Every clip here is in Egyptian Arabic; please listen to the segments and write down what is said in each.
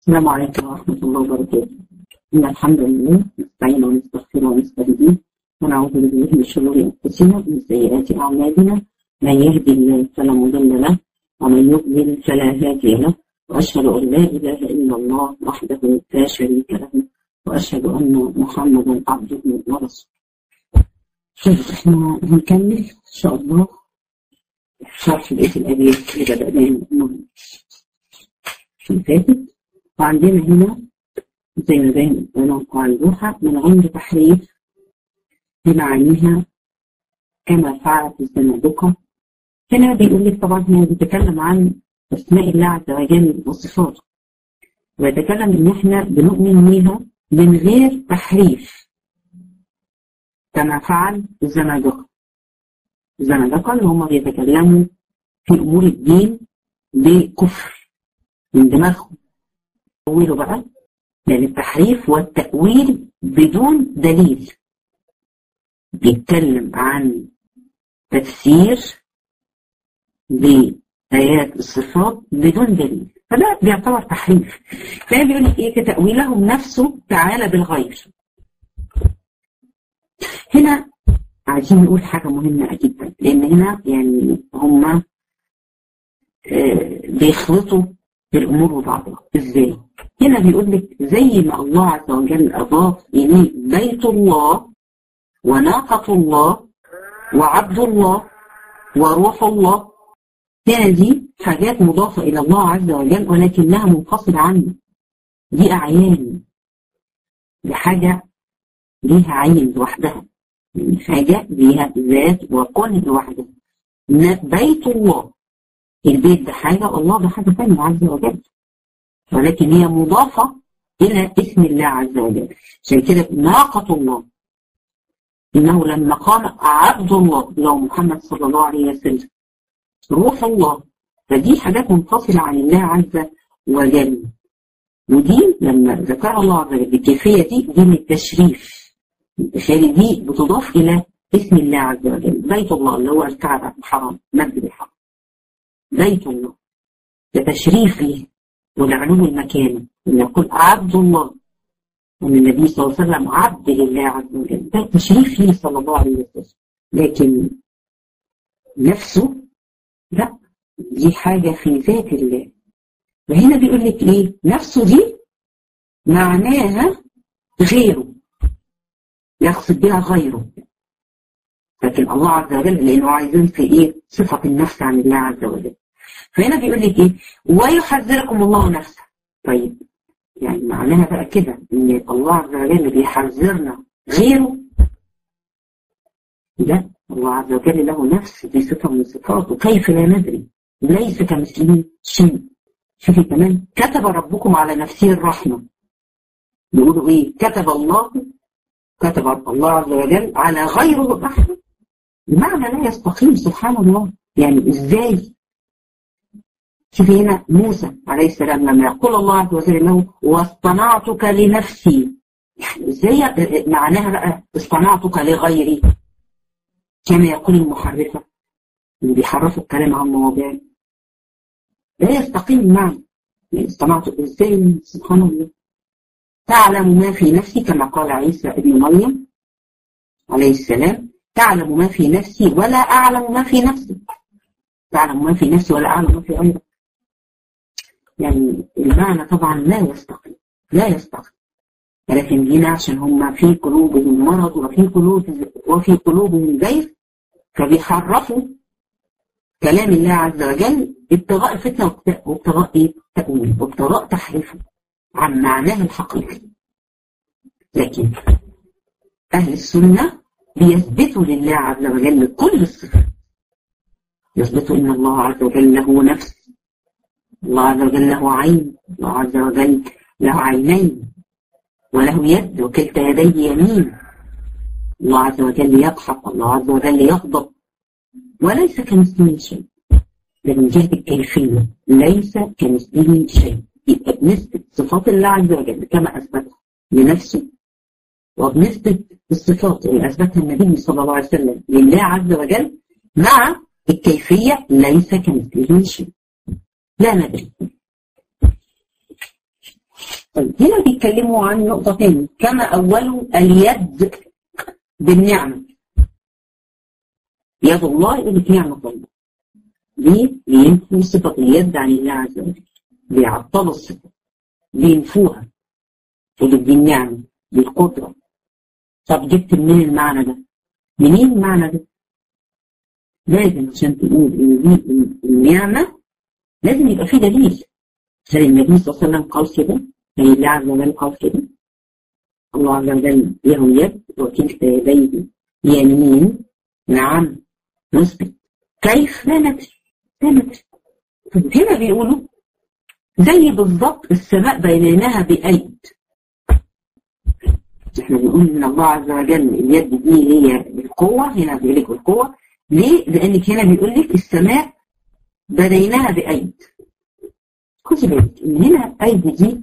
السلام عليكم ورحمة الله وبركاته إن الحمد لله نستعين ونستغفر ونستهديه ونعوذ بالله من شرور أنفسنا ومن سيئات أعمالنا من يهدي الله فلا مضل له ومن يضلل فلا هادي له وأشهد أن لا إله إلا الله وحده لا شريك له وأشهد أن محمدا عبده ورسوله طيب احنا هنكمل إن شاء الله شرح بقية الأبيات اللي بدأناها المرة اللي فاتت وعندنا هنا زي ما باين ونوقع الروحة من عند تحريف بمعانيها كما فعلت الزنادقة هنا بيقول لك طبعا هنا بيتكلم عن أسماء الله عز وجل وصفاته ويتكلم إن إحنا بنؤمن بيها من غير تحريف كما فعل الزنادقة الزنادقة اللي هم بيتكلموا في أمور الدين بكفر من دماغهم تأويله بقى يعني التحريف والتأويل بدون دليل بيتكلم عن تفسير بآيات الصفات بدون دليل فده بيعتبر تحريف فهي بيقول لك ايه كتأويلهم نفسه تعالى بالغير هنا عايزين نقول حاجة مهمة جدا لأن هنا يعني هم بيخلطوا الأمور ببعضها إزاي؟ هنا بيقول لك زي ما الله عز وجل أضاف إليه بيت الله وناقة الله وعبد الله وروح الله هنا دي حاجات مضافة إلى الله عز وجل ولكنها منفصلة عنه دي أعيان دي حاجة ليها عين لوحدها يعني حاجة ليها ذات وكون لوحدها بيت الله البيت ده حاجة والله ده حاجة ثانية عز وجل ولكن هي مضافة إلى اسم الله عز وجل عشان كده ناقة الله إنه لما قام عبد الله لو محمد صلى الله عليه وسلم روح الله فدي حاجات منفصلة عن الله عز وجل ودي لما ذكر الله عز وجل الكيفية دي دي من التشريف التشريف دي بتضاف إلى اسم الله عز وجل بيت الله اللي هو الكعبة الحرام مسجد الحرام بيت الله ده تشريف ليه ولعلو المكان يقول عبد الله أن النبي صلى الله عليه وسلم عبد لله عز وجل ده تشريف ليه صلى الله عليه وسلم لكن نفسه لا دي حاجة في ذات الله وهنا بيقول لك ايه نفسه دي معناها غيره يقصد بها غيره لكن الله عز وجل لانه عايزين في ايه صفة النفس عن الله عز وجل فهنا بيقول لك ايه ويحذركم الله نفسه طيب يعني معناها بقى كده ان الله عز وجل بيحذرنا غيره لا الله عز وجل له نفس دي صفة من صفاته كيف لا ندري ليس كمثله شيء شوفي كمان كتب ربكم على نفسه الرحمة بيقولوا ايه كتب الله كتب الله عز وجل على غيره الرحمة المعنى لا يستقيم سبحان الله يعني ازاي شوفي هنا موسى عليه السلام لما يقول الله عز وجل له واصطنعتك لنفسي يعني ازاي معناها بقى اصطنعتك لغيري كما يقول المحرفة اللي بيحرفوا الكلام عن مواضيع لا يستقيم المعنى يعني اصطنعتك ازاي سبحان الله تعلم ما في نفسي كما قال عيسى ابن مريم عليه السلام تعلم ما في نفسي ولا أعلم ما في نفسك تعلم ما في نفسي ولا أعلم ما في غيرك يعني المعنى طبعا لا يستقيم لا يستقيم ولكن هنا عشان هم في قلوبهم مرض وفي قلوب وفي قلوبهم زيف فبيحرفوا كلام الله عز وجل ابتغاء الفتنة وابتغاء ايه؟ تأويل وابتغاء تحريفه عن معناه الحقيقي لكن أهل السنة بيثبتوا لله عز وجل كل الصفات يثبتوا إن الله عز وجل له نفس الله عز وجل له عين الله عز وجل له عينين وله يد وكلتا يديه يمين الله عز وجل يضحك الله عز وجل يغضب وليس كمثله شيء ده من جهة الكيفية ليس كمثله شيء يبقى بنثبت صفات الله عز وجل كما أثبتها لنفسه وبنثبت الصفات اللي أثبتها النبي صلى الله عليه وسلم لله عز وجل مع الكيفية ليس كمثله شيء لا ندري طيب هنا بيتكلموا عن نقطة تانية كما أولوا اليد بالنعمة يد الله يقول لك نعمة الله ليه؟ بينفوا صفة اليد عن الله عز وجل بيعطلوا الصفة بينفوها يقول دي النعمة دي القدرة طب جبت منين المعنى ده؟ منين المعنى ده؟ لازم عشان تقول ان دي النعمة لازم يبقى في دليل هل النبي صلى الله عليه وسلم قال كده؟ هل الله عز وجل قال كده؟ الله عز وجل له يد وكلتا يديه يمين نعم نثبت كيف لا ندري لا ندري طب هنا بيقولوا زي بالظبط السماء بينيناها بأيد احنا بنقول ان الله عز وجل اليد دي هي بالقوة هنا بيقول لك بالقوة ليه؟ لانك هنا بيقول لك السماء بنيناها بأيد خدي بالك ان هنا أيد دي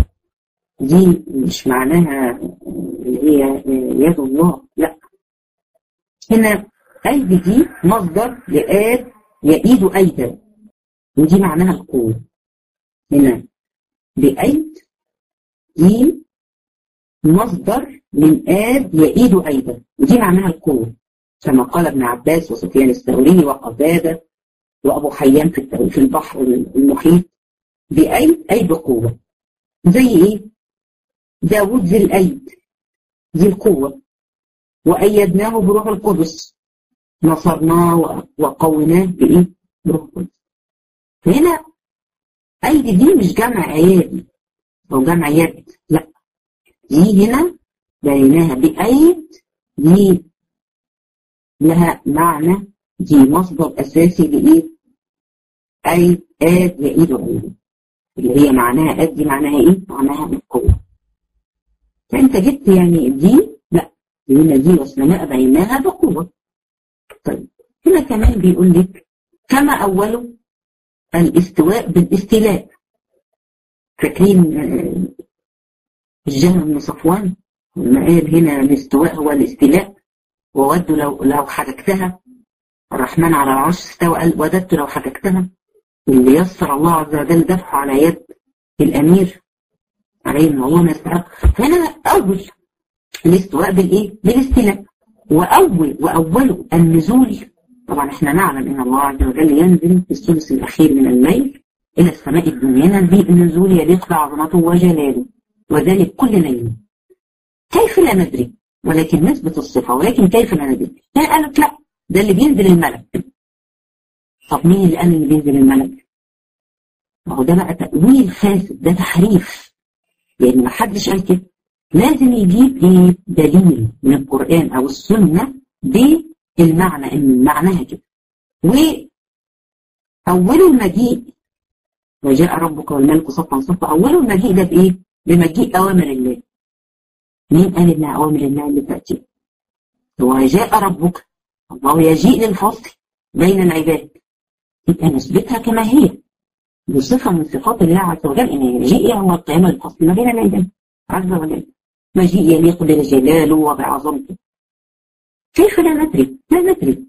دي مش معناها اللي هي يد الله لا هنا أيد دي مصدر لآد يأيد أيدا ودي معناها القوة هنا بأيد دي مصدر من آد يأيد أيدا ودي معناها القوة كما قال ابن عباس وسفيان الثوري وقتادة وأبو حيان في في البحر المحيط بأيد أي بقوة زي إيه؟ داود ذي الأيد ذي القوة وأيدناه بروح القدس نصرناه وقويناه بإيه؟ بروح القدس هنا أيدي دي مش جمع أيادي أو جمع يد لا دي هنا بيناها بأيد دي لها معنى دي مصدر أساسي لإيه؟ أي آد يأيد عيد اللي هي معناها آد دي معناها إيه؟ معناها القوة فأنت جبت يعني دي لا هنا دي والسماء بيناها بقوة طيب هنا كمان بيقول لك كما أوله الاستواء بالاستيلاء فاكرين الجهم بن صفوان لما قال هنا الاستواء هو الاستيلاء وودوا لو لو حركتها الرحمن على العرش استوى قال وددت لو حركتها اللي يسر الله عز وجل دفعه على يد الامير عليه ان الله ما يستحق فهنا اول الاستواء بالايه؟ بالاستيلاء واول واوله النزول طبعا احنا نعلم ان الله عز وجل ينزل في الثلث الاخير من الليل الى السماء الدنيا النزول يليق بعظمته وجلاله وذلك كل ليله كيف لا ندري ولكن نثبت الصفه ولكن كيف لا ندري هي قالت لا ده اللي بينزل الملك طب مين اللي قال اللي بينزل الملك ما هو ده بقى تأويل فاسد ده تحريف لأن ما حدش قال كده لازم يجيب ايه دليل من القرآن أو السنة بالمعنى إن معناها كده وأول المجيء وجاء ربك والملك صفا صفا أول المجيء ده بإيه؟ بمجيء أوامر الله مين قال إن أوامر الله اللي تأتي؟ هو جاء ربك الله يجيء للفصل بين العباد يبقى نثبتها كما هي بصفة من صفات الله عز وجل إن يجيء يوم القيامة الفصل ما بين العباد عز وجل مجيء يليق بجلاله وبعظمته كيف لا ندري؟ لا ندري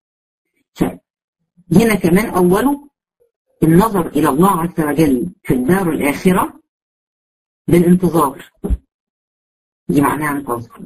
هنا كمان أوله النظر إلى الله عز وجل في الدار الآخرة بالانتظار دي معناها انتظر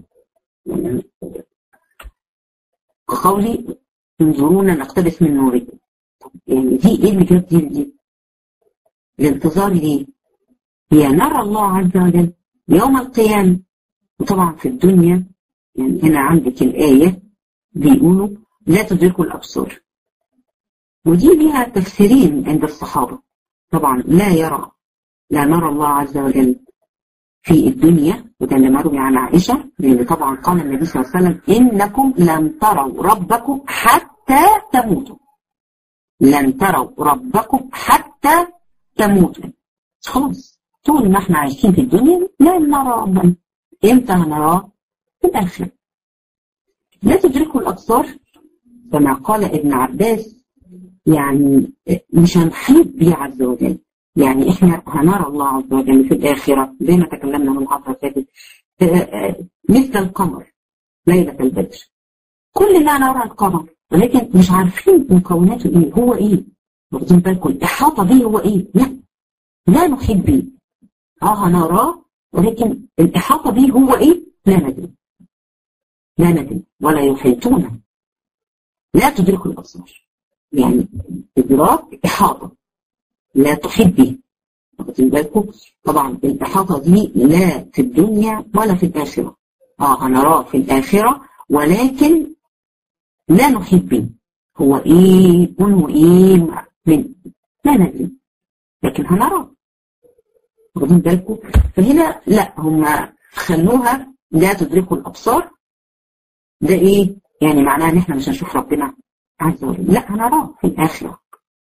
كقولي انظرونا نقتبس من نوركم يعني دي ايه اللي جاب دي دي الانتظار ليه هي نرى الله عز وجل يوم القيامة وطبعا في الدنيا يعني هنا عندك الآية بيقولوا لا تدركوا الأبصار ودي ليها تفسيرين عند الصحابة طبعا لا يرى لا نرى الله عز وجل في الدنيا وده اللي مروي عن عائشة لأن طبعا قال النبي صلى الله عليه وسلم إنكم لن تروا ربكم حتى تموتوا لن تروا ربكم حتى تموتوا خلاص طول ما احنا عايشين في الدنيا لا نرى ربنا امتى هنراه في الآخرة لا تدركوا الأبصار كما قال ابن عباس يعني مش هنحيط بيه عز وجل يعني احنا هنرى الله عز وجل في الآخرة زي ما تكلمنا من الحلقة فاتت مثل القمر ليلة البدر كلنا نرى القمر ولكن مش عارفين مكوناته ايه هو ايه واخدين بالكم الإحاطة به هو ايه لا لا نحيط به اه هنراه ولكن الإحاطة به هو إيه؟ لا ندري لا ندري ولا يحيطون لا تدرك الأبصار يعني إدراك إحاطة لا تحيط به واخدين بالكم طبعا الإحاطة دي لا في الدنيا ولا في الآخرة اه هنراه في الآخرة ولكن لا نحيط به هو ايه منه ايه من لا ندري لكن هنراه واخدين بالكم فهنا لا هم خلوها لا تدركوا الابصار ده ايه يعني معناه ان احنا مش هنشوف ربنا عز وجل لا هنراه في الاخره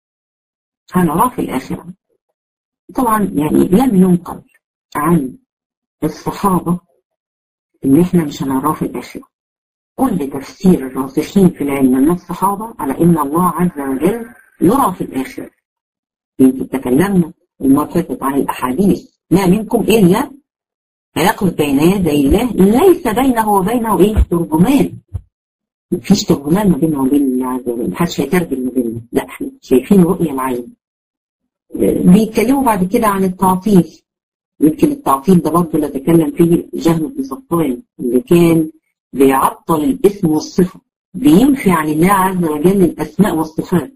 هنراه في الاخره طبعا يعني لم ينقل عن الصحابه ان احنا مش هنراه في الاخره كل تفسير الراسخين في العلم من الصحابه على ان الله عز وجل يرى في الاخره يمكن تكلمنا المرة فاتت عن الأحاديث ما منكم إلا هيقف بين يدي الله ليس بينه وبينه إيه ترجمان مفيش ترجمان ما بينه وبين الله عز وجل محدش هيترجم ما بيننا لا احنا شايفين رؤية العين بيتكلموا بعد كده عن التعطيل يمكن التعطيل ده برضه اللي تكلم فيه جهم بن صفوان اللي كان بيعطل الاسم والصفة بينفي عن الله عز وجل الأسماء والصفات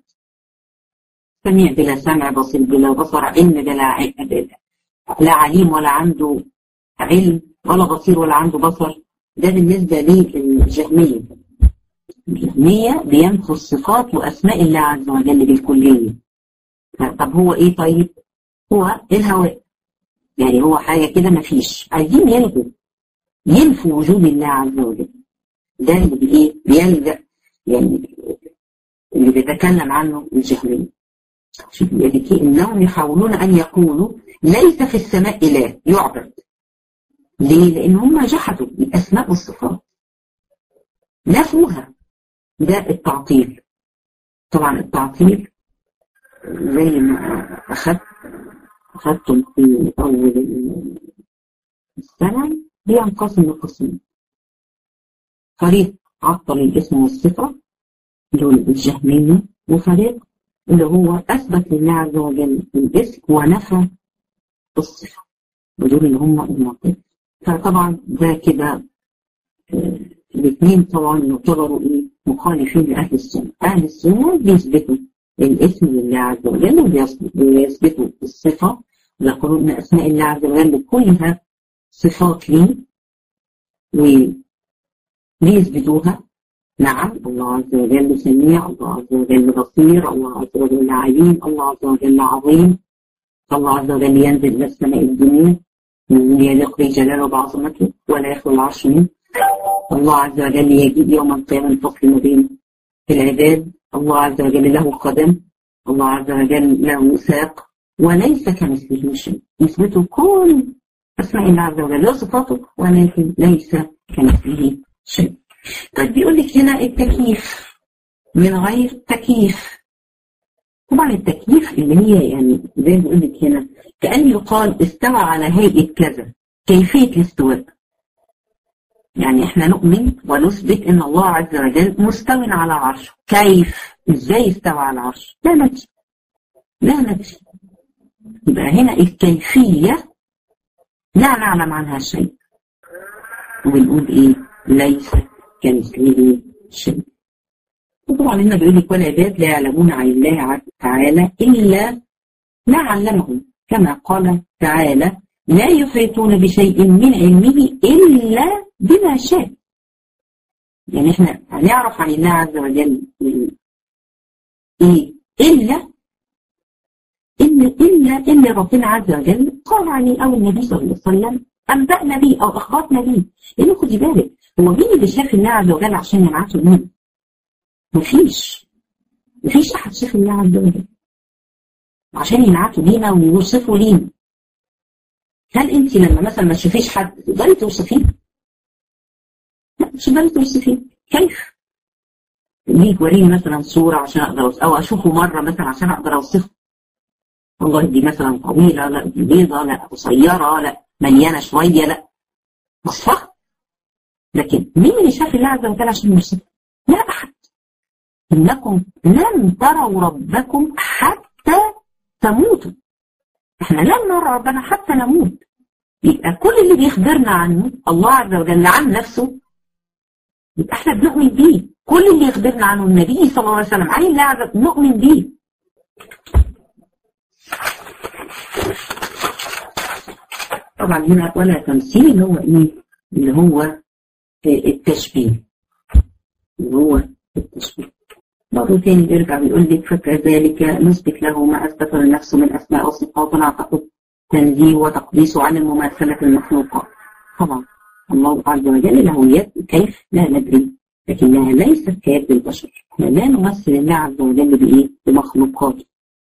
سميع بلا سمع بصير بلا بصر علم بلا علم لا عليم ولا عنده علم ولا بصير ولا عنده بصر ده بالنسبة للجهمية الجهمية بينفوا الصفات وأسماء الله عز وجل بالكلية طب هو إيه طيب؟ هو الهواء يعني هو حاجة كده مفيش عايزين يلغوا ينفوا وجود الله عز وجل ده اللي بإيه؟ بيلجأ يعني اللي بيتكلم عنه الجهمية شوف يدك إنهم يحاولون أن يقولوا ليس في السماء إله يعبد ليه؟ لأن هم جحدوا الأسماء والصفات نفوها ده التعطيل طبعا التعطيل زي ما أخذت أخذتم في أول السنة بينقسم لقسمين فريق عطل الاسم والصفة دول الجهمية وفريق اللي هو أثبت لله عز وجل الاسم ونفى الصفة ودول اللي هم المعطل فطبعا ده كده آه الاثنين طبعا يعتبروا ايه مخالفين لأهل السنة أهل السنة بيثبتوا الاسم لله عز وجل ويثبتوا الصفة يقولون أن أسماء الله عز وجل كلها صفات لي وبيثبتوها نعم الله عز وجل سميع الله عز وجل بصير الله عز وجل عليم الله عز وجل عظيم الله عز وجل ينزل إلى السماء الدنيا يليق بجلاله وبعظمته ولا يخلو العرش منه الله عز وجل يجيب يوم القيامة الفصل ما بين العباد الله عز وجل له قدم الله عز وجل له ساق وليس كمثله شيء يثبتوا كل أسماء الله عز وجل وصفاته ولكن ليس كمثله شيء طيب بيقول لك هنا التكييف من غير تكييف طبعا التكييف اللي هي يعني زي ما بقول لك هنا كأن يقال استوى على هيئة كذا كيفية الاستواء يعني احنا نؤمن ونثبت ان الله عز وجل مستو على عرشه كيف ازاي استوى على العرش لا ندري لا ندري يبقى هنا الكيفية لا نعلم عنها شيء وبنقول ايه ليس كمثله شيء وطبعا هنا بيقول لك والعباد لا يعلمون عن الله تعالى إلا ما علمهم كما قال تعالى لا يحيطون بشيء من علمه إلا بما شاء يعني احنا هنعرف عن الله عز وجل ايه إلا إلا إلا إلا ربنا عز وجل قال عليه أو النبي صلى الله عليه وسلم أنبأنا به أو أخبرنا به لأنه خدي بالك هو مين اللي شاف الله عز وجل عشان يبعثه مين؟ مفيش مفيش أحد شاف الله عز وجل عشان ينعتوا لينا ويوصفوا لينا هل انت لما مثلا ما تشوفيش حد تقدري توصفيه؟ لا مش تقدري توصفيه كيف؟ ليه توريني مثلا صورة عشان اقدر اوصف او اشوفه مرة مثلا عشان اقدر اوصفه والله دي مثلا طويلة لا دي بيضة لا قصيرة لا مليانة شوية لا وصفها لكن مين اللي شاف الله عز وجل عشان يوصفه؟ لا أحد إنكم لن تروا ربكم حتى تموتوا احنا لن نرى ربنا حتى نموت يبقى كل اللي بيخبرنا عنه الله عز وجل عن نفسه يبقى احنا بنؤمن بيه كل اللي يخبرنا عنه النبي صلى الله عليه وسلم عن الله عز وجل نؤمن بيه طبعا هنا ولا تمثيل اللي هو ايه اللي هو التشبيه اللي هو التشبيه برضه تاني بيرجع بيقول لك فكذلك نثبت له ما اثبت لنفسه من اسماء وصفات نعتقد تنزيه وتقديسه عن المماثله المخلوقه طبعا الله عز وجل له يد كيف لا ندري لكنها ليست كيد البشر احنا لا نمثل الله عز وجل بايه بمخلوقاته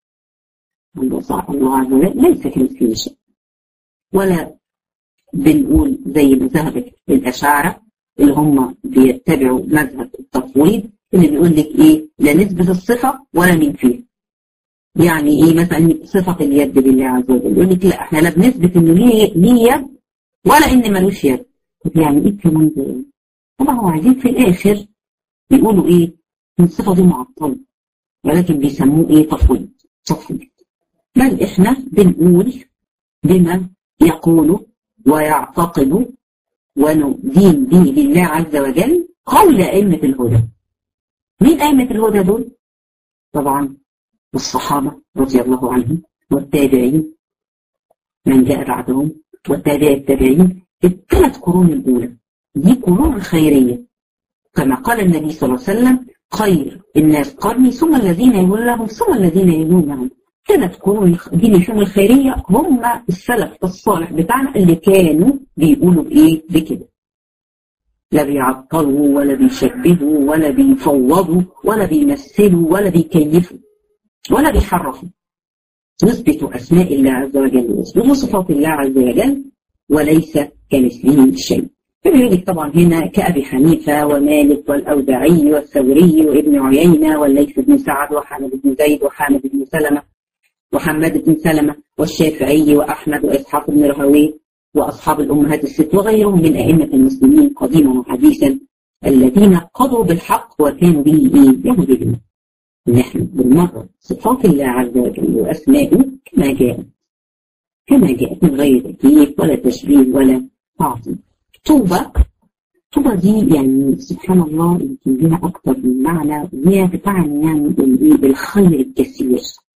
الله عز وجل ليس كمثله شيء ولا بنقول زي ما ذهبت الاشاعره اللي هم بيتبعوا مذهب التفويض اللي بيقول لك ايه لا نثبت الصفه ولا ننفيها يعني ايه مثلا صفه اليد لله عز وجل يقول لك لا احنا لا بنثبت انه ليه ليه يد ولا ان ملوش يد طب يعني ايه الكلام ده طبعا هو عايزين في الاخر بيقولوا ايه ان الصفه دي معطله ولكن بيسموه ايه تفويض تفويض بل احنا بنقول بما يقول ويعتقد وندين به لله عز وجل قول أئمة الهدى مين أئمة الهدى دول؟ طبعا الصحابة رضي الله عنهم والتابعين من جاء بعدهم والتابع التابعين الثلاث قرون الأولى دي قرون خيرية كما قال النبي صلى الله عليه وسلم خير الناس قرني ثم الذين يلونهم ثم الذين يلونهم ثلاث قرون دي الشؤون الخيرية هم السلف الصالح بتاعنا اللي كانوا بيقولوا بإيه بكده لا بيعطلوا ولا بيشبهوا ولا بيفوضوا ولا بيمثلوا ولا بيكيفوا ولا بيحرفوا يثبتوا أسماء الله عز وجل ويثبتوا صفات الله عز وجل وليس كمثله شيء فبيقول طبعا هنا كأبي حنيفة ومالك والأوزاعي والثوري وابن عيينة والليث بن سعد وحامد بن زيد وحامد بن سلمة وحماد بن سلمة والشافعي وأحمد وإسحاق بن رهوي وأصحاب الأمهات الست وغيرهم من أئمة المسلمين قديما وحديثا الذين قضوا بالحق وكانوا به يهددون نحن بالمرة صفات الله عز وجل وأسمائه كما جاءت كما جاءت من غير تكييف ولا تشبيه ولا تعظيم طوبة طوبة دي يعني سبحان الله يمكن لها أكثر من معنى وهي بتعني يعني بالخير الكثير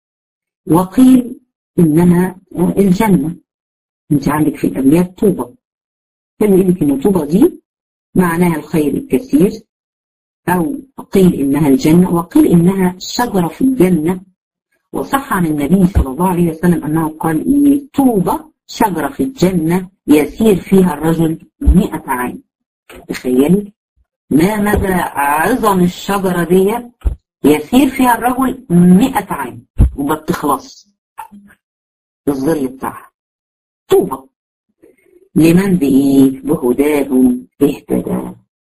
وقيل إنها الجنة أنت عندك في الأبيات طوبة كانوا يقول لك إن طوبة دي معناها الخير الكثير أو قيل إنها الجنة وقيل إنها شجرة في الجنة وصح عن النبي صلى الله عليه وسلم أنه قال إيه طوبة شجرة في الجنة يسير فيها الرجل مئة عام تخيلي ما مدى عظم الشجرة دي يسير فيها الرجل مئة عام وما بتخلص الظل بتاعها طوبة لمن بإيه بهداهم اهتدى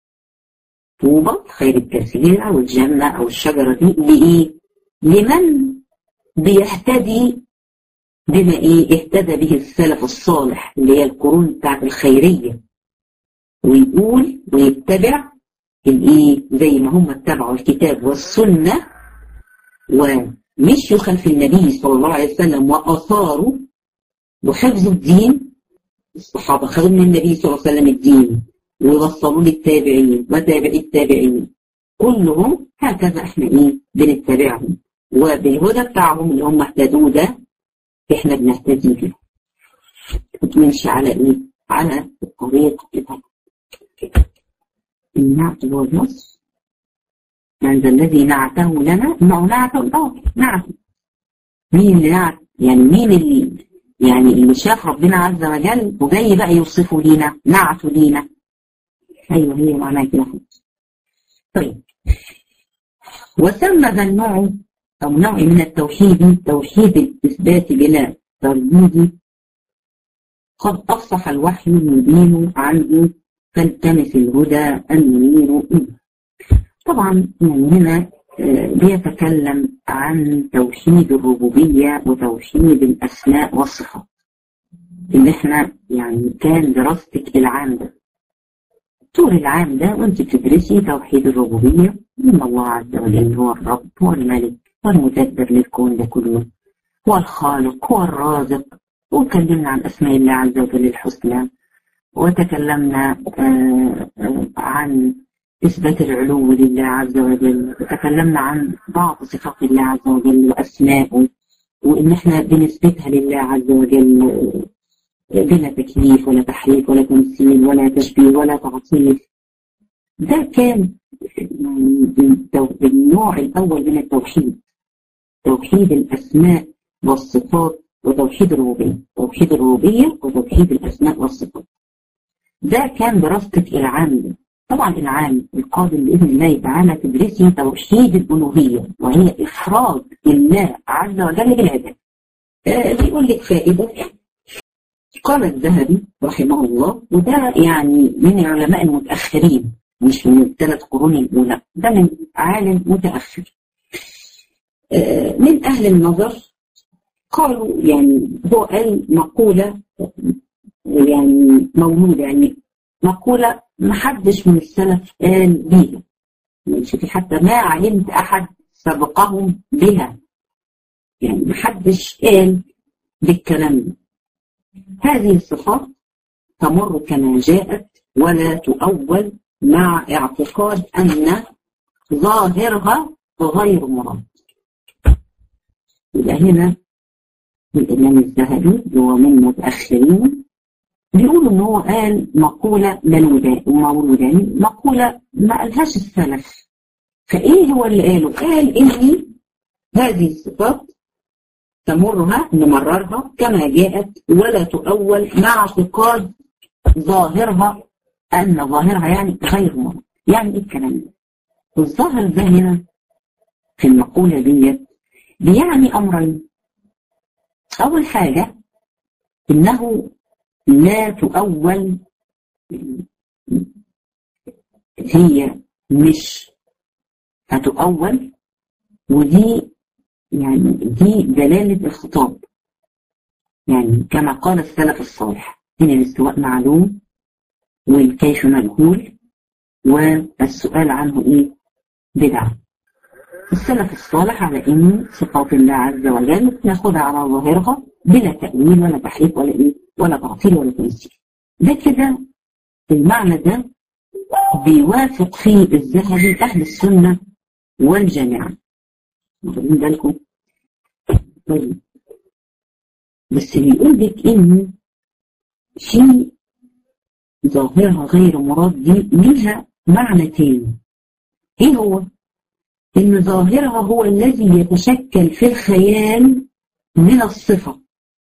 طوبة خير الكثير أو الجنة أو الشجرة دي لإيه لمن بيهتدي بما إيه اهتدى به السلف الصالح اللي هي القرون بتاعت الخيرية ويقول ويتبع الإيه زي ما هم اتبعوا الكتاب والسنة ومشوا خلف النبي صلى الله عليه وسلم وأثاروا وحفظوا الدين الصحابة خدوا من النبي صلى الله عليه وسلم الدين ووصلوا للتابعين وتابعي التابعين كلهم هكذا احنا ايه بنتبعهم وبالهدى بتاعهم اللي هم اهتدوا ده احنا بنهتدي به وبنمشي على ايه؟ على الطريق بتاعنا النعت هو النص من ذا الذي نعته لنا انه نعته اه نعته مين اللي نعت يعني مين اللي يعني اللي شاف ربنا عز وجل وجاي بقى يوصفه لينا نعته لينا ايوه هي معناها كده طيب وسمى ذا النوع او نوع من التوحيد توحيد الاثبات بلا ترديد قد افصح الوحي المبين عنه فالتمس الهدى المنير منه طبعا يعني هنا بيتكلم عن توحيد الربوبية وتوحيد الأسماء والصفات اللي احنا يعني كان دراستك العام ده طول العام ده وانت بتدرسي توحيد الربوبية ان الله عز وجل هو الرب هو الملك هو المدبر للكون ده كله هو الخالق هو الرازق وتكلمنا عن أسماء الله عز وجل الحسنى وتكلمنا عن إثبات العلو لله عز وجل وتكلمنا عن بعض صفات الله عز وجل وأسمائه وإن إحنا بنثبتها لله عز وجل بلا تكليف ولا تحريف ولا تمثيل ولا تشبيه ولا تعطيل ده كان النوع الأول من التوحيد توحيد الأسماء والصفات وتوحيد الربوبية توحيد الربوبية وتوحيد الأسماء والصفات ده كان دراستك العام طبعا العام القادم بإذن الله تعالى تدرسي توحيد الألوهية وهي إفراد الله عز وجل بالعبادة آه بيقول لك فائدة قال الذهبي رحمه الله وده يعني من العلماء المتأخرين مش من الثلاث قرون الأولى ده من عالم متأخر آه من أهل النظر قالوا يعني هو قال مقولة يعني موجودة يعني مقولة محدش من السلف قال بيها يعني شوفي حتى ما علمت أحد سبقهم بها يعني محدش قال بالكلام ده هذه الصفات تمر كما جاءت ولا تؤول مع اعتقاد أن ظاهرها غير مراد يبقى هنا الإمام الذهبي اللي هو من المتأخرين بيقول إن هو قال مقولة مولودة يعني مقولة ما قالهاش السلف فإيه هو اللي قاله؟ قال إن هذه الصفات تمرها نمررها كما جاءت ولا تؤول مع اعتقاد ظاهرها أن ظاهرها يعني غير مراد يعني إيه الكلام ده؟ الظاهر ده هنا في المقولة ديت بيعني أمرين أول حاجة إنه لا تؤول هي مش هتؤول ودي يعني دي دلالة الخطاب يعني كما قال السلف الصالح إن الاستواء معلوم والكيف مجهول والسؤال عنه إيه بدعة السلف الصالح على ان صفات الله عز وجل ناخدها على ظاهرها بلا تأويل ولا تحريف ولا ايه ولا تعطيل ولا تمثيل ده كده المعنى ده بيوافق فيه الذهبي اهل السنه والجماعه واخدين بالكم طيب بس بيقول لك ان في ظاهرها غير مراد دي ليها معنى تاني ايه هو؟ إن ظاهرها هو الذي يتشكل في الخيال من الصفة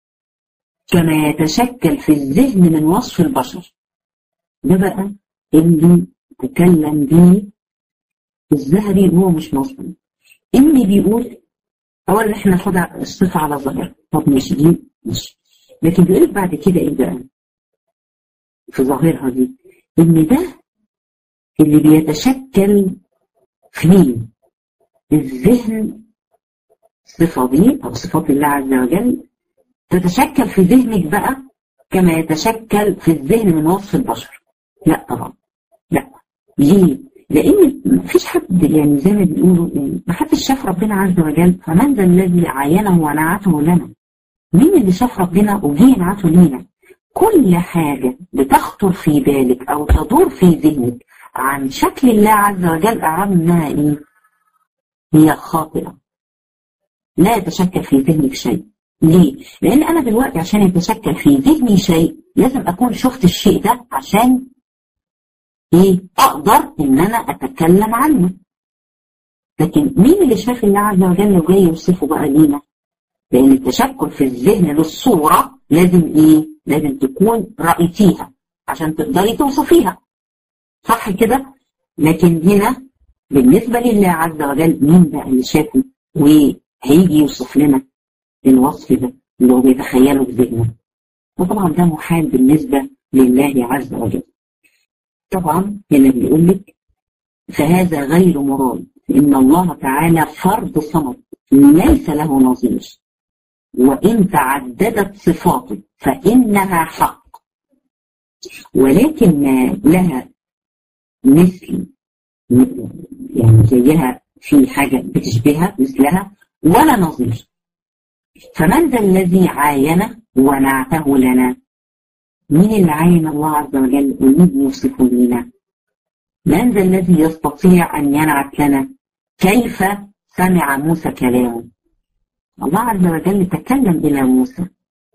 كما يتشكل في الذهن من وصف البشر ده بقى اللي تكلم به الذهبي وهو مش مظلوم اللي بيقول أولا احنا ناخد الصفة على ظاهرها طب ماشي دي ماشي لكن بيقول بعد كده ايه بقى في ظاهرها دي ان ده اللي بيتشكل فيه الذهن الصفة دي أو صفات الله عز وجل تتشكل في ذهنك بقى كما يتشكل في الذهن من وصف البشر لا طبعا لا ليه؟ لأن مفيش حد يعني زي ما بيقولوا يعني ما حدش شاف ربنا عز وجل فمن ذا الذي عاينه ونعته لنا؟ مين اللي شاف ربنا وجه نعته لينا؟ كل حاجة بتخطر في بالك أو تدور في ذهنك عن شكل الله عز وجل أعرف إنها إيه؟ هي خاطئة لا يتشكل في ذهنك شيء ليه؟ لأن أنا دلوقتي عشان يتشكل في ذهني شيء لازم أكون شفت الشيء ده عشان إيه؟ أقدر إن أنا أتكلم عنه لكن مين اللي شاف الله عز وجل وجاي يوصفه بقى لينا؟ لأن التشكل في الذهن للصورة لازم إيه؟ لازم تكون رأيتيها عشان تقدري توصفيها صح كده؟ لكن هنا بالنسبة لله عز وجل مين بقى اللي شافه وهيجي يوصف لنا الوصف ده اللي هو بيتخيله في ذهنه وطبعا ده محال بالنسبة لله عز وجل طبعا هنا بيقول لك فهذا غير مراد إن الله تعالى فرد صمد ليس له نظير وإن تعددت صفاته فإنها حق ولكن ما لها مثل يعني زيها في حاجة بتشبهها مثلها ولا نظير فمن ذا الذي عاين ونعته لنا مين اللي عاين الله عز وجل ومين يوصف لنا من ذا الذي يستطيع أن ينعت لنا كيف سمع موسى كلامه الله عز وجل تكلم إلى موسى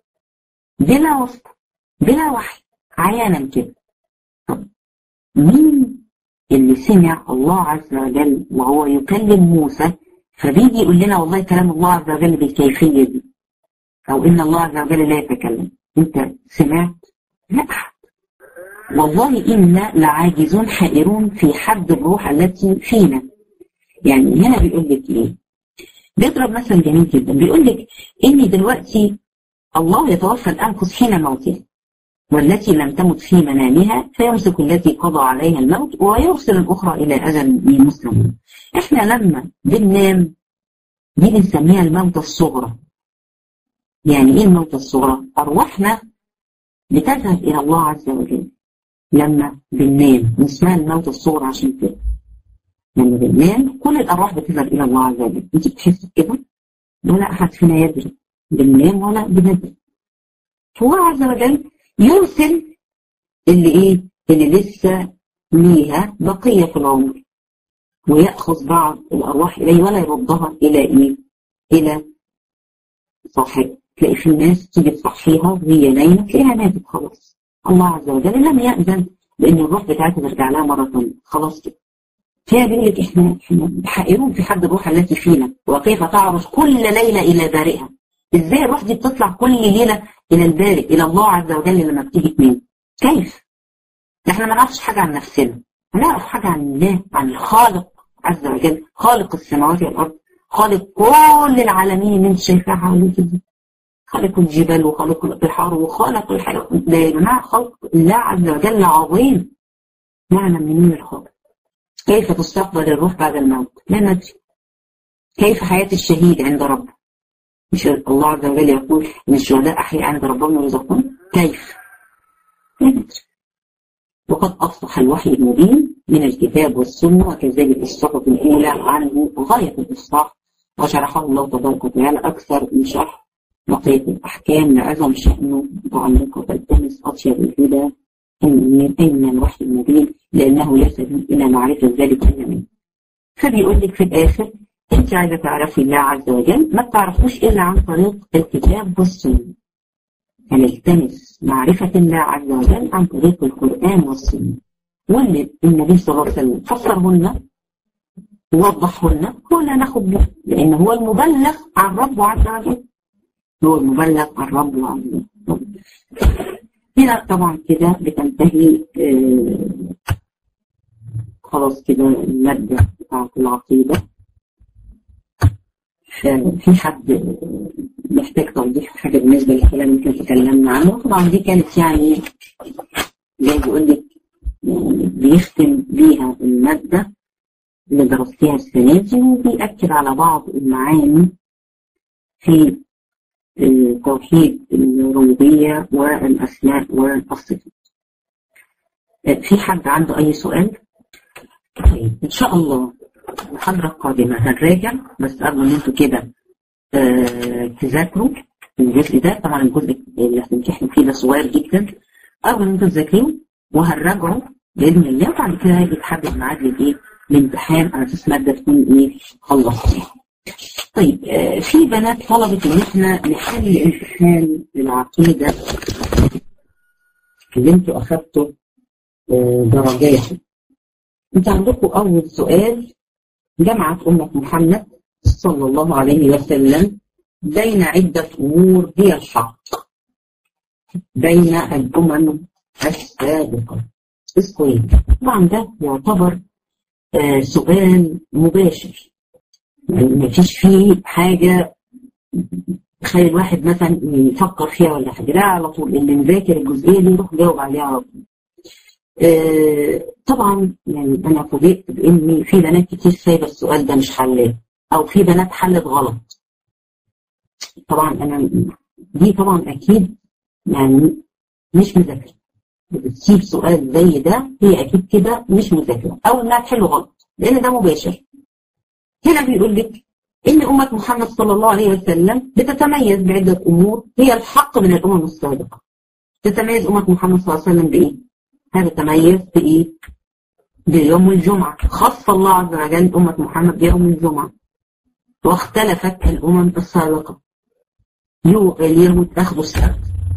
بلا وسط بلا وحي عيانا كده طب مين اللي سمع الله عز وجل وهو يكلم موسى فبيجي يقول لنا والله كلام الله عز وجل بالكيفية دي أو إن الله عز وجل لا يتكلم أنت سمعت؟ لا أحد والله إنا لعاجزون حائرون في حد الروح التي فينا يعني هنا بيقول لك إيه بيضرب مثل جميل جدا بيقول لك إني دلوقتي الله يتوفى الأنفس حين موتها والتي لم تمت في منامها فيمسك التي قضى عليها الموت ويرسل الأخرى إلى أجل مسلم إحنا لما بننام دي بنسميها الموتة الصغرى يعني إيه الموتة الصغرى؟ أرواحنا بتذهب إلى الله عز وجل لما بننام اسمها الموتة الصغرى عشان كده لما بننام كل الأرواح بتذهب إلى الله عز وجل أنت بتحس كده ولا أحد فينا يدري بننام ولا بندري هو عز وجل يرسل اللي ايه اللي لسه ليها بقية في العمر ويأخذ بعض الأرواح إليه ولا يردها إلى إيه إلى صاحب تلاقي في ناس تيجي تصحيها وهي نايمة تلاقيها ماتت خلاص الله عز وجل لم يأذن بأن الروح بتاعتها ترجع لها مرة ثانية خلاص كده فيها بيقول لك احنا احنا حائرون في حد الروح التي فينا وكيف تعرج كل ليلة إلى بارئها ازاي الروح دي بتطلع كل ليلة إلى البارئ إلى الله عز وجل لما بتيجي تنام كيف؟ احنا ما نعرفش حاجة عن نفسنا هنعرف حاجة عن الله عن الخالق عز وجل خالق السماوات والأرض خالق كل العالمين اللي انت شايفاها حواليك دي خالق الجبال وخالق البحار وخالق الحيوان ده يا جماعة خلق الله عز وجل عظيم نعلم منين الخالق كيف تستقبل الروح بعد الموت لا ندري كيف حياة الشهيد عند ربه مش الله عز وجل يقول ان الشهداء احياء عند ربهم يرزقون كيف؟ لا ندري وقد أصبح الوحي المبين من الكتاب والسنة وكذلك الصحف الأولى عنه غاية الإصلاح وشرحه الله تبارك وتعالى أكثر من شرح بقية الأحكام لعظم شأنه متعلقة بالتمس أطيب الهدى من أين الوحي المبين لأنه لا سبيل إلى معرفة ذلك إلا منه فبيقول لك في الآخر أنت عايزة تعرفي الله عز وجل ما بتعرفوش إلا عن طريق الكتاب والسنة هنلتمس معرفة الله عز وجل عن طريق القرآن والسنة واللي النبي صلى الله عليه وسلم فسرهن ووضحهن هو اللي هناخد به لأن هو المبلغ عن ربه عز وجل هو المبلغ عن ربه عز وجل هنا طبعا كده بتنتهي آه خلاص كده المادة بتاعت العقيدة في حد محتاج توضيح حاجة بالنسبة للكلام اللي كنا تكلمنا عنه طبعا دي كانت يعني زي بيقول لك بيختم بيها المادة اللي درستيها السنة دي وبيأكد على بعض المعاني في التوحيد الربوبية والأسماء والصفات. في حد عنده أي سؤال؟ طيب إن شاء الله المحاضرة القادمة هنراجع بس قبل ما انتوا كده آه تذاكروا الجزء ده طبعا الجزء اللي هتمتحنوا فيه ده صغير جدا قبل ما انتوا تذاكروه وهنراجعوا بإذن الله وبعد كده يتحدد ميعاد للايه؟ الامتحان على اساس مادة تكون ايه خلصتيها. طيب آه في بنات طلبت ان احنا نحل امتحان العقيدة اللي انتوا اخدتوا آه درجاته. انت عندكم اول سؤال جمعت أمة محمد صلى الله عليه وسلم بين عدة أمور هي الحق بين الأمم السابقة اسكوين طبعا ده يعتبر آه سؤال مباشر يعني ما فيش فيه حاجة تخيل الواحد مثلا يفكر فيها ولا حاجة لا على طول اللي مذاكر الجزئية دي يروح جاوب عليها على طول آه طبعا يعني انا فوجئت بان في بنات كتير سايبه السؤال ده مش حلاه او في بنات حلت غلط طبعا انا دي طبعا اكيد يعني مش مذاكره بتسيب سؤال زي ده هي اكيد كده مش مذاكره او انها تحله غلط لان ده مباشر هنا بيقول لك إن أمة محمد صلى الله عليه وسلم بتتميز بعدة أمور هي الحق من الأمم السابقة تتميز أمة محمد صلى الله عليه وسلم بإيه؟ هذا تميز بإيه؟ بيوم الجمعة خص الله عز وجل أمة محمد بيوم الجمعة واختلفت الأمم السابقة اليهود أخذوا السبت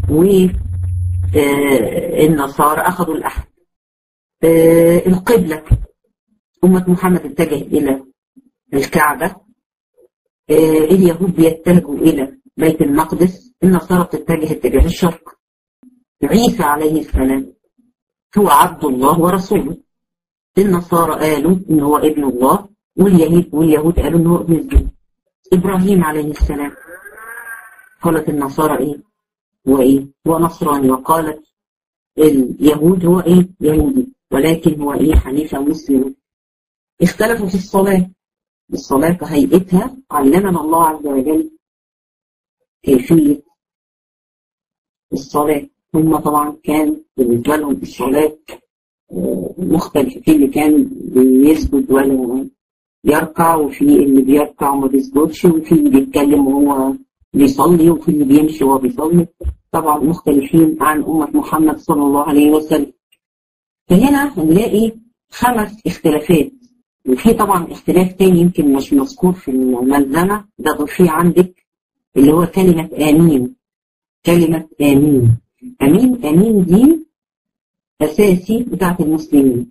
والنصارى أخذوا الأحد القبلة أمة محمد اتجه إلى الكعبة اليهود بيتجهوا إلى بيت المقدس النصارى بتتجه اتجاه الشرق عيسى عليه السلام هو عبد الله ورسوله النصارى قالوا إن هو ابن الله واليهود واليهود قالوا إن هو ابن الزوج إبراهيم عليه السلام قالت النصارى إيه وإيه هو نصراني وقالت اليهود هو إيه يهودي ولكن هو إيه حنيفة مسلم اختلفوا في الصلاة الصلاة كهيئتها علمنا الله عز وجل كيفية الصلاة هم طبعا كان بالنسبة لهم الصلاة مختلفة في اللي كان بيسجد ولا يركع وفي اللي بيركع وما بيسجدش وفي اللي بيتكلم وهو بيصلي وفي اللي بيمشي وهو بيصلي طبعا مختلفين عن أمة محمد صلى الله عليه وسلم فهنا هنلاقي خمس اختلافات وفي طبعا اختلاف تاني يمكن مش مذكور في الملزمة ده ضفيه عندك اللي هو كلمة آمين كلمة آمين أمين أمين دي أساسي بتاعت المسلمين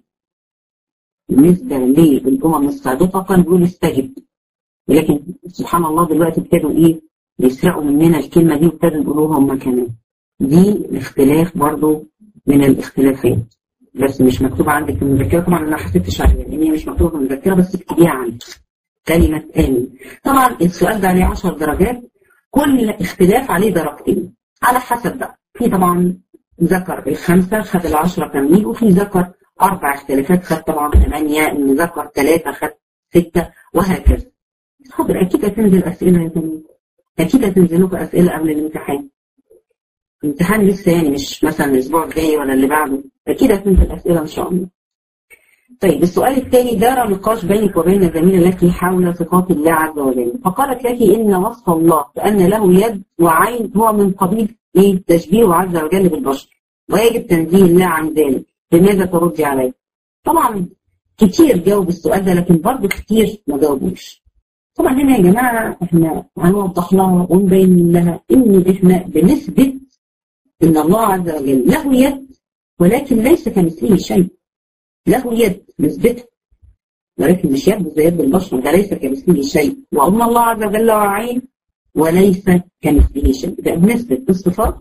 بالنسبة للأمم السابقة كان بيقول استجب ولكن سبحان الله دلوقتي ابتدوا إيه يسرقوا مننا الكلمة دي وابتدوا يقولوها هم كمان دي الاختلاف برضو من الاختلافات بس مش مكتوبة عندك في المذكرة طبعا أنا ما حسبتش عليها لأن هي مش مكتوبة في المذكرة بس اكتبيها عندك كلمة آمين طبعا السؤال ده عليه 10 درجات كل اختلاف عليه درجتين على حسب بقى في طبعا ذكر الخمسة خد العشرة كاملين وفي ذكر أربع اختلافات خد طبعا ثمانية إن ذكر ثلاثة خد ستة وهكذا حاضر أكيد هتنزل أسئلة يا جماعة أكيد هتنزل لكم أسئلة قبل الامتحان الامتحان لسه يعني مش مثلا الأسبوع الجاي ولا اللي بعده أكيد هتنزل أسئلة إن شاء الله طيب السؤال الثاني دار نقاش بينك وبين الزميلة التي حول صفات الله عز وجل فقالت لك إن وصف الله بأن له يد وعين هو من قبيل إيه تشبيه عز وجل بالبشر ويجب تنزيه الله عن ذلك لماذا تردي عليه طبعا كتير جاوب السؤال ده لكن برضه كتير ما جاوبوش طبعا هنا يا جماعة احنا هنوضح لها ونبين لها ان احنا بنثبت ان الله عز وجل له يد ولكن ليس كمثله شيء له يد نثبتها ولكن مش يد زي يد البشر ده ليس كمثله شيء وأن الله عز وجل له عين وليس كمثله شيء ده بنثبت الصفات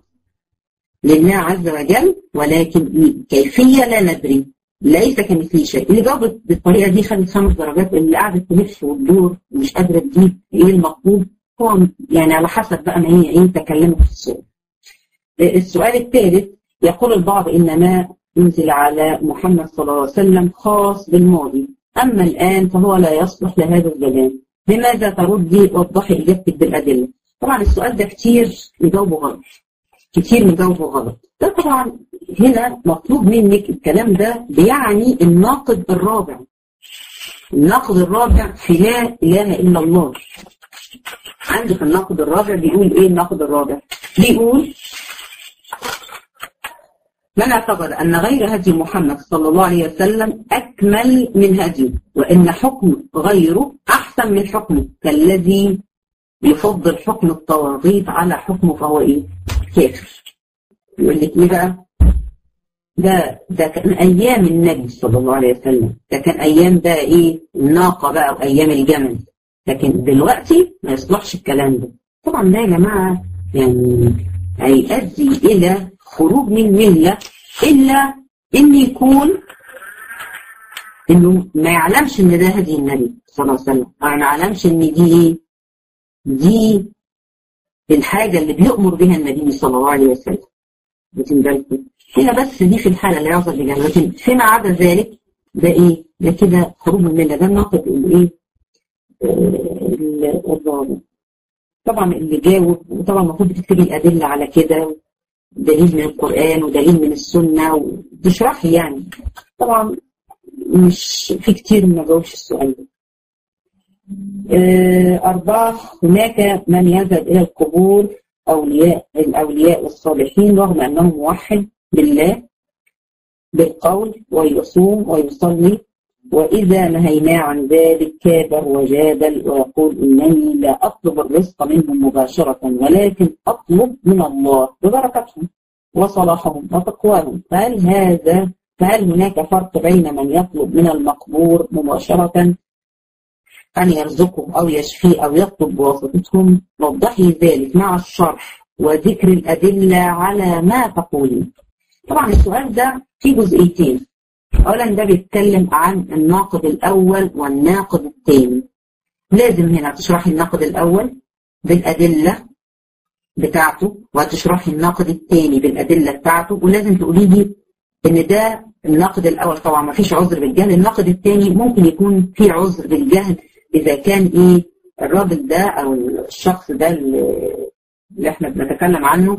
لله عز وجل ولكن كيفية لا ندري ليس كمثله شيء اللي جاوبت بالطريقة دي خدت خمس درجات اللي قعدت تلف وتدور ومش قادرة تجيب ايه المطلوب هو يعني على حسب بقى ما هي ايه تكلمت في السؤال السؤال الثالث يقول البعض ان ما ينزل على محمد صلى الله عليه وسلم خاص بالماضي اما الان فهو لا يصلح لهذا الزمان لماذا تردي وضحي اجابتك بالادله طبعا السؤال ده كتير يجاوبه غلط كتير مجاوبه غلط ده طبعا هنا مطلوب منك الكلام ده بيعني الناقد الرابع الناقد الرابع في لا اله الا الله عندك الناقد الرابع بيقول ايه الناقد الرابع بيقول من اعتقد أن غير هدي محمد صلى الله عليه وسلم أكمل من هديه وأن حكم غيره أحسن من حكمه كالذي يفضل حكم الطواغيت على حكمه فهو إيه؟ كافر يقول لك إيه بقى؟ ده ده كان أيام النبي صلى الله عليه وسلم ده كان أيام بقى إيه؟ الناقة بقى وأيام الجمل لكن دلوقتي ما يصلحش الكلام ده طبعا ده يا جماعة يعني هيؤدي إلى خروج من ملة إلا إن يكون إنه ما يعلمش إن ده هدي النبي صلى الله عليه وسلم أو ما يعلمش إن دي دي الحاجة اللي بيأمر بها النبي صلى الله عليه وسلم واخدين بالكم هنا بس دي في الحالة اللي يعظم بجانب لكن فيما عدا ذلك ده إيه ده كده خروج من ملة ده الناقد الإيه الرابع طبعا اللي جاوب وطبعا المفروض بتكتبي الأدلة على كده دليل من القرآن ودليل من السنة وتشرحي يعني طبعا مش في كتير ما جاوبش السؤال ده أربعة هناك من يذهب إلى القبور أولياء الأولياء والصالحين رغم أنه موحد بالله بالقول ويصوم ويصلي وإذا نهيناه عن ذلك كابر وجادل ويقول إنني لا أطلب الرزق منهم مباشرة ولكن أطلب من الله ببركتهم وصلاحهم وتقواهم فهل هذا فهل هناك فرق بين من يطلب من المقبور مباشرة أن يرزقه أو يشفيه أو يطلب بواسطتهم وضحي ذلك مع الشرح وذكر الأدلة على ما تقولين طبعا السؤال ده فيه جزئيتين أولا ده بيتكلم عن الناقد الأول والناقد الثاني لازم هنا تشرحي الناقد الأول بالأدلة بتاعته وهتشرحي الناقد الثاني بالأدلة بتاعته ولازم تقولي لي إن ده الناقد الأول طبعا ما فيش عذر بالجهل الناقد الثاني ممكن يكون في عذر بالجهل إذا كان إيه الراجل ده أو الشخص ده اللي احنا بنتكلم عنه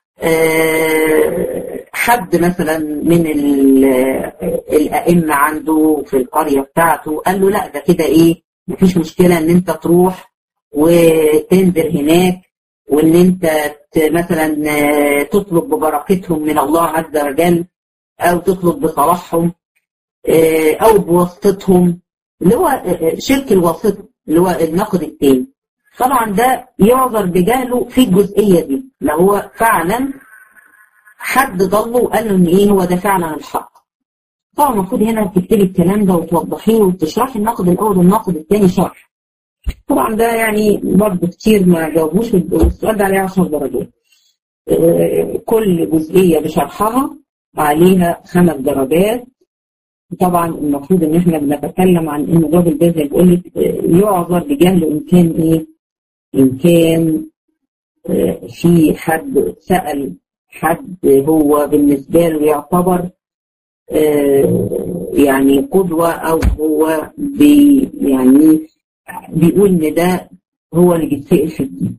حد مثلا من الأئمة عنده في القرية بتاعته قال له لا ده كده إيه مفيش مشكلة إن أنت تروح وتنزل هناك وإن أنت مثلا تطلب ببركتهم من الله عز وجل أو تطلب بصلاحهم أو بواسطتهم اللي هو شرك الواسطة اللي هو النقد التاني طبعا ده يعذر بجهله في الجزئية دي اللي هو فعلا حد ضله وقال له ان ايه هو ده فعلا الحق طبعا المفروض هنا تكتبي الكلام ده وتوضحيه وتشرحي النقد الاول والنقد الثاني شرح طبعا ده يعني برضه كتير ما جاوبوش والسؤال ده عليه 10 درجات كل جزئية بشرحها عليها خمس درجات طبعا المفروض ان احنا بنتكلم عن ان الراجل ده زي بقول لك يعذر بجهله ان كان ايه ان كان في حد سأل حد هو بالنسبة له يعتبر يعني قدوة او هو بي يعني بيقول ان ده هو اللي بيتسأل في الدين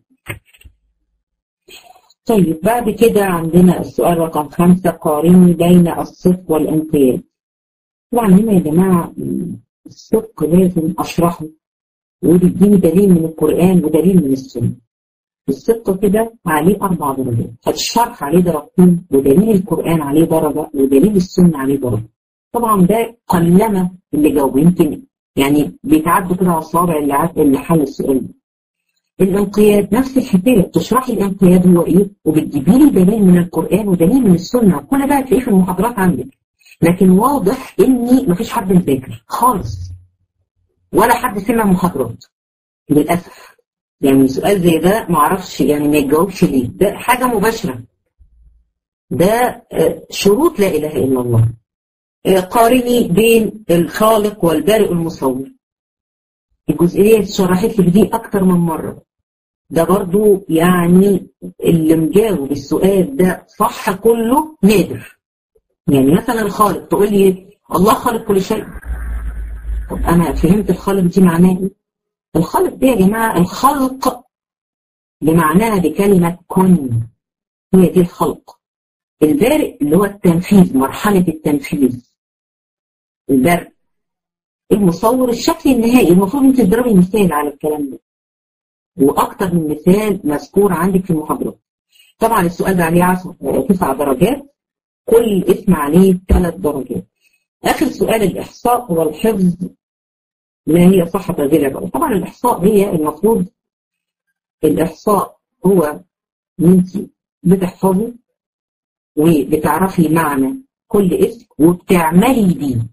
طيب بعد كده عندنا السؤال رقم خمسة قارني بين الصدق والانقياد طبعا هنا يا جماعة الصدق لازم أشرحه وتديني دليل من القرآن ودليل من السنة الصدق كده عليه أربع درجات الشرح عليه درجتين ودليل القرآن عليه درجة ودليل السنة عليه درجة طبعا ده قلما اللي جاوب يمكن يعني بيتعدوا كده على الصوابع اللي عاد اللي حل السؤال ده الانقياد نفس الحكايه بتشرحي الانقياد هو ايه وبتجيبي لي دليل من القران ودليل من السنه كل ده هتلاقيه في المحاضرات عندك لكن واضح اني مفيش حد مذاكر خالص ولا حد سمع محاضرات للاسف يعني سؤال زي ده معرفش يعني ما يتجاوبش ليه ده حاجه مباشره ده شروط لا اله الا الله قارني بين الخالق والبارئ المصور الجزئيه اتشرحت لك دي اكتر من مره ده برضو يعني اللي مجاوب السؤال ده صح كله نادر يعني مثلا الخالق تقول لي الله خالق كل شيء طب انا فهمت الخالق دي معناه ايه الخالق دي يا جماعه الخلق بمعناها بكلمه كن هي دي الخلق البارئ اللي هو التنفيذ مرحله التنفيذ البرء المصور الشكل النهائي المفروض انت تضربي مثال على الكلام ده واكتر من مثال مذكور عندك في المحاضرات طبعا السؤال ده عليه تسع درجات كل اسم عليه ثلاث درجات اخر سؤال الاحصاء هو الحفظ ما هي صحة هذه العبارة طبعا الاحصاء هي المفروض الاحصاء هو ان انت بتحفظي وبتعرفي معنى كل اسم وبتعملي بيه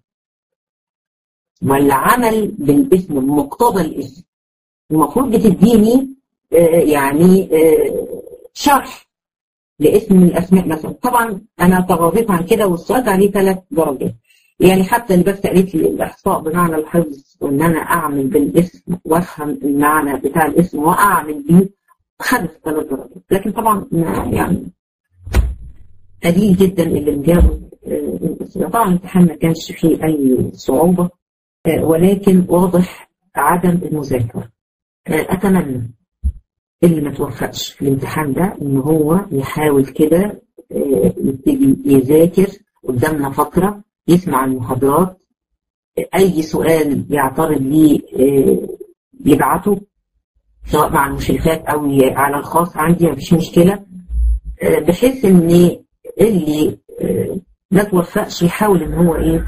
والعمل بالاسم بمقتضى الاسم المفروض بتديني آه يعني آه شرح لاسم من الاسماء مثلا طبعا انا تغاضيت عن كده والسؤال عليه ثلاث درجات يعني حتى اللي بس قالت لي الاحصاء بمعنى الحفظ وان انا اعمل بالاسم وافهم المعنى بتاع الاسم واعمل بيه خدت ثلاث درجات لكن طبعا يعني قليل جدا اللي مجاوب آه طبعا الامتحان ما كانش فيه اي صعوبه ولكن واضح عدم المذاكرة أتمنى اللي ما توفقش في الامتحان ده إن هو يحاول كده يبتدي يذاكر قدامنا فترة يسمع المحاضرات أي سؤال يعترض ليه يبعتوا سواء مع المشرفات او على الخاص عندي مفيش مشكله بحيث ان اللي ما توفقش يحاول ان هو ايه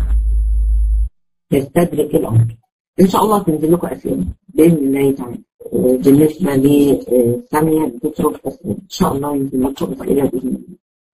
يستدرك الامر ان شاء الله تنزل لكم اسئله باذن الله تعالى بالنسبه لساميه بتترك اسئله ان شاء الله ينزل لكم اسئله باذن الله